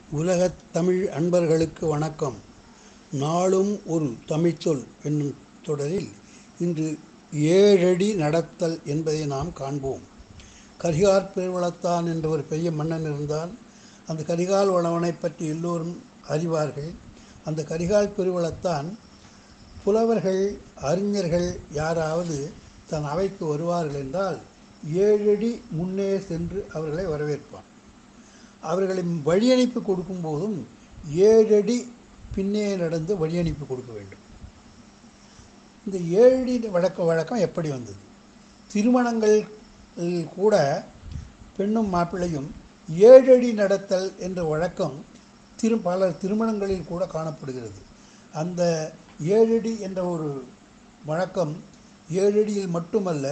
உலகத் தமிழ் அன்பர்களுக்கு வணக்கம் நாளும் ஒரு தமிழ்ச்சொல் என்னும் தொடரில் இன்று ஏழடி நடத்தல் என்பதை நாம் காண்போம் கரிகார் பெருவளத்தான் என்ற ஒரு பெரிய மன்னன் இருந்தான் அந்த கரிகால் வளவனை பற்றி எல்லோரும் அறிவார்கள் அந்த கரிகால் பெருவளத்தான் புலவர்கள் அறிஞர்கள் யாராவது தன் அவைக்கு வருவார்கள் என்றால் ஏழடி முன்னே சென்று அவர்களை வரவேற்பான் அவர்களை வழியனுப்பி கொடுக்கும்போதும் ஏழடி பின்னே நடந்து வழியனுப்பி கொடுக்க வேண்டும் இந்த ஏழடி வழக்க வழக்கம் எப்படி வந்தது திருமணங்கள் கூட பெண்ணும் மாப்பிள்ளையும் ஏழடி நடத்தல் என்ற வழக்கம் திரு பல திருமணங்களில் கூட காணப்படுகிறது அந்த ஏழடி என்ற ஒரு வழக்கம் ஏழடியில் மட்டுமல்ல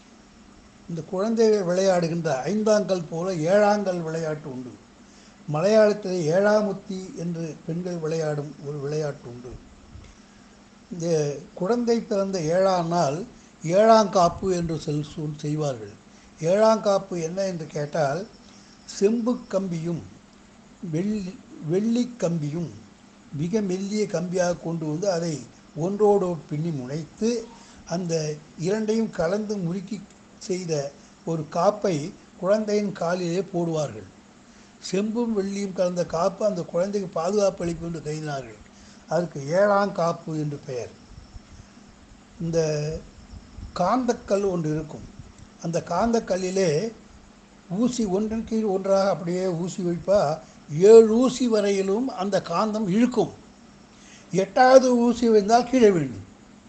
இந்த குழந்தைகள் விளையாடுகின்ற ஐந்தாங்கல் போல ஏழாங்கல் விளையாட்டு உண்டு மலையாளத்தில் ஏழாமுத்தி என்று பெண்கள் விளையாடும் ஒரு விளையாட்டு உண்டு இந்த குழந்தை பிறந்த ஏழாம் நாள் ஏழாங்காப்பு என்று சொல் சொல் செய்வார்கள் ஏழாங்காப்பு என்ன என்று கேட்டால் செம்பு கம்பியும் வெள்ளி வெள்ளி கம்பியும் மிக மெல்லிய கம்பியாக கொண்டு வந்து அதை ஒன்றோடு பின்னி முனைத்து அந்த இரண்டையும் கலந்து முறுக்கி செய்த ஒரு காப்பை குழந்தையின் காலிலே போடுவார்கள் செம்பும் வெள்ளியும் கலந்த காப்பு அந்த குழந்தைக்கு பாதுகாப்பு அளிப்பு என்று கருதினார்கள் அதற்கு ஏழாம் காப்பு என்று பெயர் இந்த காந்தக்கல் ஒன்று இருக்கும் அந்த காந்தக்கல்லிலே ஊசி ஒன்றின் கீழ் ஒன்றாக அப்படியே ஊசி வைப்பா ஏழு ஊசி வரையிலும் அந்த காந்தம் இழுக்கும் எட்டாவது ஊசி வைந்தால் கீழே விழும்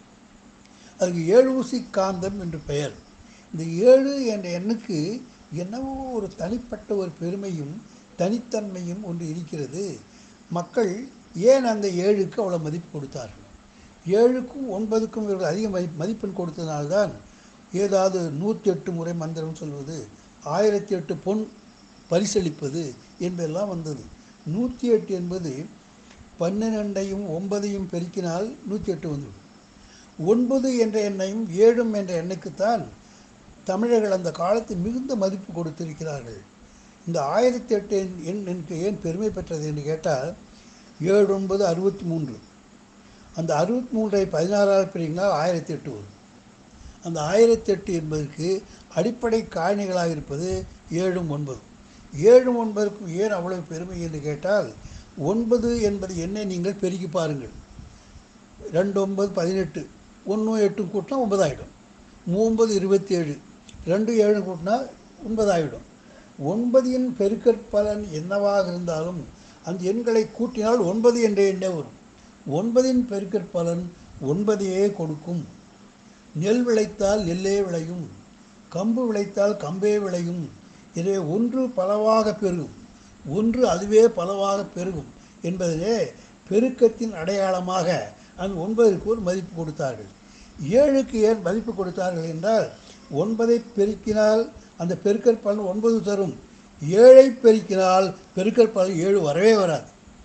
அதுக்கு ஏழு ஊசி காந்தம் என்று பெயர் இந்த ஏழு என்ற எண்ணுக்கு என்னவோ ஒரு தனிப்பட்ட ஒரு பெருமையும் தனித்தன்மையும் ஒன்று இருக்கிறது மக்கள் ஏன் அந்த ஏழுக்கு அவ்வளோ மதிப்பு கொடுத்தார்கள் ஏழுக்கும் ஒன்பதுக்கும் இவர்கள் அதிக மதி மதிப்பெண் கொடுத்ததுனால்தான் ஏதாவது நூற்றி எட்டு முறை மந்திரம் சொல்வது ஆயிரத்தி எட்டு பொன் பரிசளிப்பது என்பதெல்லாம் வந்தது நூற்றி எட்டு என்பது பன்னிரெண்டையும் ஒன்பதையும் பெருக்கினால் நூற்றி எட்டு வந்துவிடும் ஒன்பது என்ற எண்ணையும் ஏழும் என்ற எண்ணுக்குத்தான் தமிழர்கள் அந்த காலத்தில் மிகுந்த மதிப்பு கொடுத்திருக்கிறார்கள் இந்த ஆயிரத்தி எட்டு எண் எனக்கு ஏன் பெருமை பெற்றது என்று கேட்டால் ஏழு ஒன்பது அறுபத்தி மூன்று அந்த அறுபத்தி மூன்றை பதினாறாவது பிரிவினால் ஆயிரத்தி எட்டு வரும் அந்த ஆயிரத்தி எட்டு என்பதற்கு அடிப்படை காரணிகளாக இருப்பது ஏழும் ஒன்பதும் ஏழும் ஒன்பதுக்கும் ஏன் அவ்வளவு பெருமை என்று கேட்டால் ஒன்பது என்பது என்ன நீங்கள் பெருக்கி பாருங்கள் ரெண்டு ஒன்பது பதினெட்டு ஒன்று எட்டு கூட்டினா ஒன்பதாயிடும் மூம்பது இருபத்தி ஏழு ரெண்டு ஏழு கூட்டினா ஒன்பதாயிடும் ஒன்பதின் பெருக்கற்பலன் என்னவாக இருந்தாலும் அந்த எண்களை கூட்டினால் ஒன்பது என்ற எண்ணே வரும் ஒன்பதின் பெருக்கற்பலன் ஒன்பதையே கொடுக்கும் நெல் விளைத்தால் நெல்லே விளையும் கம்பு விளைத்தால் கம்பே விளையும் எனவே ஒன்று பலவாக பெருகும் ஒன்று அதுவே பலவாக பெருகும் என்பதிலே பெருக்கத்தின் அடையாளமாக அந்த ஒன்பதற்கு ஒரு மதிப்பு கொடுத்தார்கள் ஏழுக்கு ஏன் மதிப்பு கொடுத்தார்கள் என்றால் ஒன்பதை பெருக்கினால் அந்த பெருக்கற் பலன் ஒன்பது தரும் ஏழை பெருக்கினால் பெருக்கற் பலன் ஏழு வரவே வராது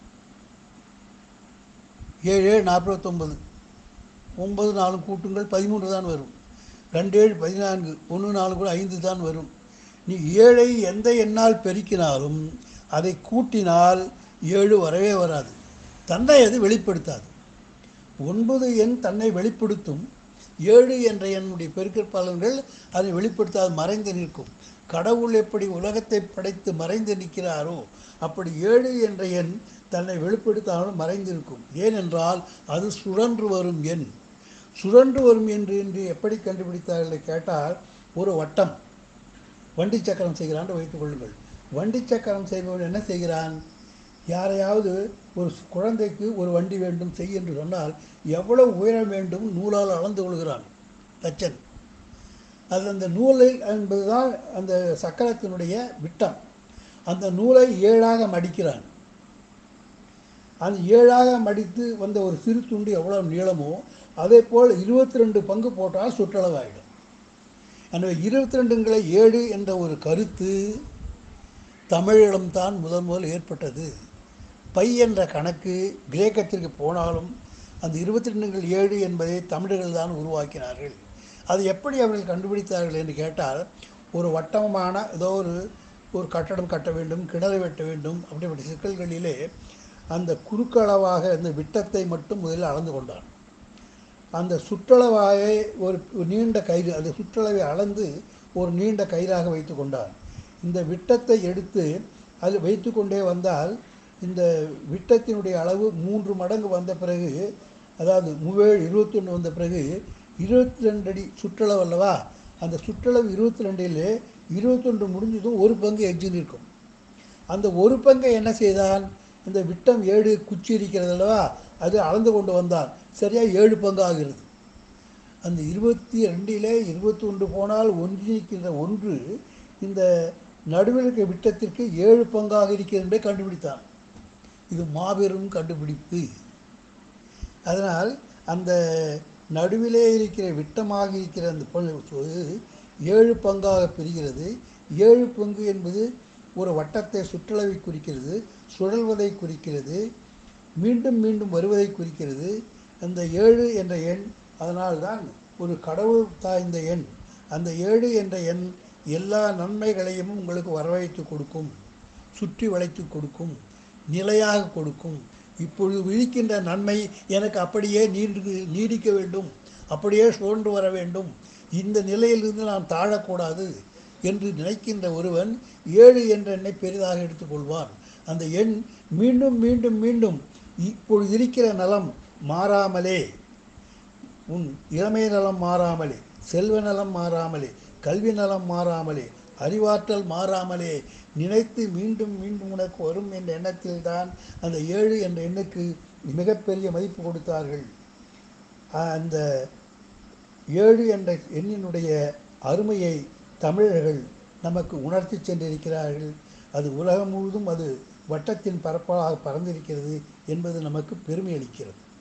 ஏழு ஏழு நாற்பத்தொம்பது ஒன்பது நாலு கூட்டுங்கள் பதிமூன்று தான் வரும் ரெண்டு ஏழு பதினான்கு ஒன்று நாலு கூட ஐந்து தான் வரும் நீ ஏழை எந்த எண்ணால் பெருக்கினாலும் அதை கூட்டினால் ஏழு வரவே வராது தன்னை அது வெளிப்படுத்தாது ஒன்பது எண் தன்னை வெளிப்படுத்தும் ஏழு என்ற எண்ணுடைய பெருக்கற் பலன்கள் அதை வெளிப்படுத்தாது மறைந்து நிற்கும் கடவுள் எப்படி உலகத்தை படைத்து மறைந்து நிற்கிறாரோ அப்படி ஏழு என்ற எண் தன்னை வெளிப்படுத்தாமல் மறைந்திருக்கும் ஏனென்றால் அது சுழன்று வரும் எண் சுழன்று வரும் என்று என்று எப்படி கண்டுபிடித்தார்கள் கேட்டால் ஒரு வட்டம் வண்டி சக்கரம் செய்கிறான் வைத்துக் கொள்ளுங்கள் வண்டி சக்கரம் செய்பவன் என்ன செய்கிறான் யாரையாவது ஒரு குழந்தைக்கு ஒரு வண்டி வேண்டும் செய் என்று சொன்னால் எவ்வளவு உயரம் வேண்டும் நூலால் அளந்து கொள்கிறான் தச்சன் அது அந்த நூலை என்பதுதான் அந்த சக்கரத்தினுடைய விட்டம் அந்த நூலை ஏழாக மடிக்கிறான் அந்த ஏழாக மடித்து வந்த ஒரு சிறு துண்டு எவ்வளோ நீளமோ அதே போல் இருபத்தி ரெண்டு பங்கு போட்டால் சுற்றளவாயிடும் எனவே இருபத்தி ரெண்டுங்களை ஏழு என்ற ஒரு கருத்து தமிழிடம்தான் முதன் முதல் ஏற்பட்டது பை என்ற கணக்கு கிரேக்கத்திற்கு போனாலும் அந்த இருபத்தி ரெண்டுங்கள் ஏழு என்பதை தமிழர்கள் தான் உருவாக்கினார்கள் அது எப்படி அவர்கள் கண்டுபிடித்தார்கள் என்று கேட்டால் ஒரு வட்டமான ஏதோ ஒரு ஒரு கட்டடம் கட்ட வேண்டும் கிணறு வெட்ட வேண்டும் அப்படிப்பட்ட சிக்கல்களிலே அந்த குறுக்களவாக அந்த விட்டத்தை மட்டும் முதலில் அளந்து கொண்டான் அந்த சுற்றளவாக ஒரு ஒரு நீண்ட கயிறு அந்த சுற்றளவை அளந்து ஒரு நீண்ட கயிறாக வைத்து கொண்டான் இந்த விட்டத்தை எடுத்து அது வைத்து கொண்டே வந்தால் இந்த விட்டத்தினுடைய அளவு மூன்று மடங்கு வந்த பிறகு அதாவது மூவேழு இருபத்தொன்று வந்த பிறகு இருபத்தி ரெண்டு அடி சுற்றளவு அல்லவா அந்த சுற்றளவு இருபத்தி ரெண்டில் இருபத்தொன்று முடிஞ்சதும் ஒரு பங்கு எஞ்சி நிற்கும் அந்த ஒரு பங்கை என்ன செய்தான் இந்த விட்டம் ஏழு குச்சி இருக்கிறது அல்லவா அது அளந்து கொண்டு வந்தான் சரியாக ஏழு பங்கு ஆகிறது அந்த இருபத்தி ரெண்டிலே இருபத்தி ஒன்று போனால் ஒன்றி நிற்கின்ற ஒன்று இந்த நடுவில் இருக்க விட்டத்திற்கு ஏழு பங்காக இருக்கிறது என்பதை கண்டுபிடித்தான் இது மாபெரும் கண்டுபிடிப்பு அதனால் அந்த நடுவிலே இருக்கிற விட்டமாக இருக்கிற அந்த பொருள் ஏழு பங்காக பிரிகிறது ஏழு பங்கு என்பது ஒரு வட்டத்தை சுற்றளவை குறிக்கிறது சுழல்வதை குறிக்கிறது மீண்டும் மீண்டும் வருவதை குறிக்கிறது அந்த ஏழு என்ற எண் அதனால்தான் ஒரு கடவுள் தாய்ந்த எண் அந்த ஏழு என்ற எண் எல்லா நன்மைகளையும் உங்களுக்கு வரவழைத்து கொடுக்கும் சுற்றி வளைத்து கொடுக்கும் நிலையாக கொடுக்கும் இப்பொழுது விழிக்கின்ற நன்மை எனக்கு அப்படியே நீண்டு நீடிக்க வேண்டும் அப்படியே சோர்ந்து வர வேண்டும் இந்த நிலையிலிருந்து நான் தாழக்கூடாது என்று நினைக்கின்ற ஒருவன் ஏழு என்ற எண்ணை பெரிதாக எடுத்துக்கொள்வான் அந்த எண் மீண்டும் மீண்டும் மீண்டும் இப்பொழுது இருக்கிற நலம் மாறாமலே உன் இளமை நலம் மாறாமலே செல்வ நலம் மாறாமலே கல்வி நலம் மாறாமலே அறிவாற்றல் மாறாமலே நினைத்து மீண்டும் மீண்டும் உனக்கு வரும் என்ற எண்ணத்தில்தான் அந்த ஏழு என்ற எண்ணுக்கு மிகப்பெரிய மதிப்பு கொடுத்தார்கள் அந்த ஏழு என்ற எண்ணினுடைய அருமையை தமிழர்கள் நமக்கு உணர்த்தி சென்றிருக்கிறார்கள் அது உலகம் முழுதும் அது வட்டத்தின் பரப்பாக பறந்திருக்கிறது என்பது நமக்கு பெருமை அளிக்கிறது